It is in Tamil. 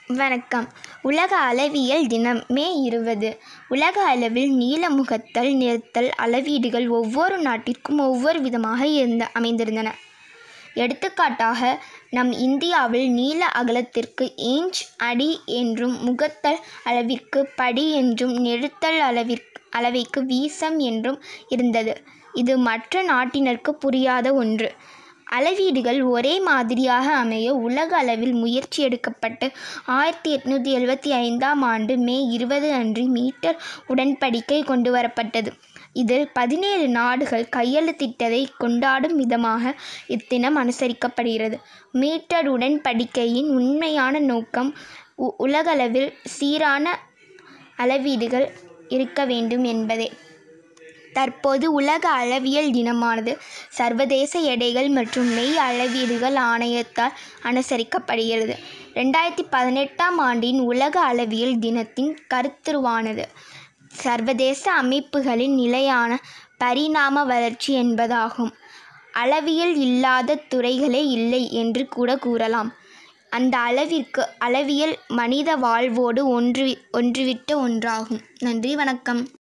வணக்கம் உலக அளவியல் தினம் மே இருபது உலக அளவில் நீளமுகத்தல் நிறுத்தல் அளவீடுகள் ஒவ்வொரு நாட்டிற்கும் ஒவ்வொரு விதமாக இருந்த அமைந்திருந்தன எடுத்துக்காட்டாக நம் இந்தியாவில் நீள அகலத்திற்கு இன்ச் அடி என்றும் முகத்தல் அளவிற்கு படி என்றும் நிறுத்தல் அளவிற் அளவைக்கு வீசம் என்றும் இருந்தது இது மற்ற நாட்டினருக்கு புரியாத ஒன்று அளவீடுகள் ஒரே மாதிரியாக அமைய உலக அளவில் முயற்சி எடுக்கப்பட்டு ஆயிரத்தி எட்நூற்றி எழுபத்தி ஐந்தாம் ஆண்டு மே இருபது அன்று மீட்டர் உடன்படிக்கை கொண்டுவரப்பட்டது இதில் பதினேழு நாடுகள் கையெழுத்திட்டதை கொண்டாடும் விதமாக இத்தினம் அனுசரிக்கப்படுகிறது மீட்டர் உடன்படிக்கையின் உண்மையான நோக்கம் உ உலகளவில் சீரான அளவீடுகள் இருக்க வேண்டும் என்பதே தற்போது உலக அளவியல் தினமானது சர்வதேச எடைகள் மற்றும் மெய் அளவீடுகள் ஆணையத்தால் அனுசரிக்கப்படுகிறது ரெண்டாயிரத்தி பதினெட்டாம் ஆண்டின் உலக அளவியல் தினத்தின் கருத்துருவானது சர்வதேச அமைப்புகளின் நிலையான பரிணாம வளர்ச்சி என்பதாகும் அளவியல் இல்லாத துறைகளே இல்லை என்று கூட கூறலாம் அந்த அளவிற்கு அளவியல் மனித வாழ்வோடு ஒன்று ஒன்றுவிட்ட ஒன்றாகும் நன்றி வணக்கம்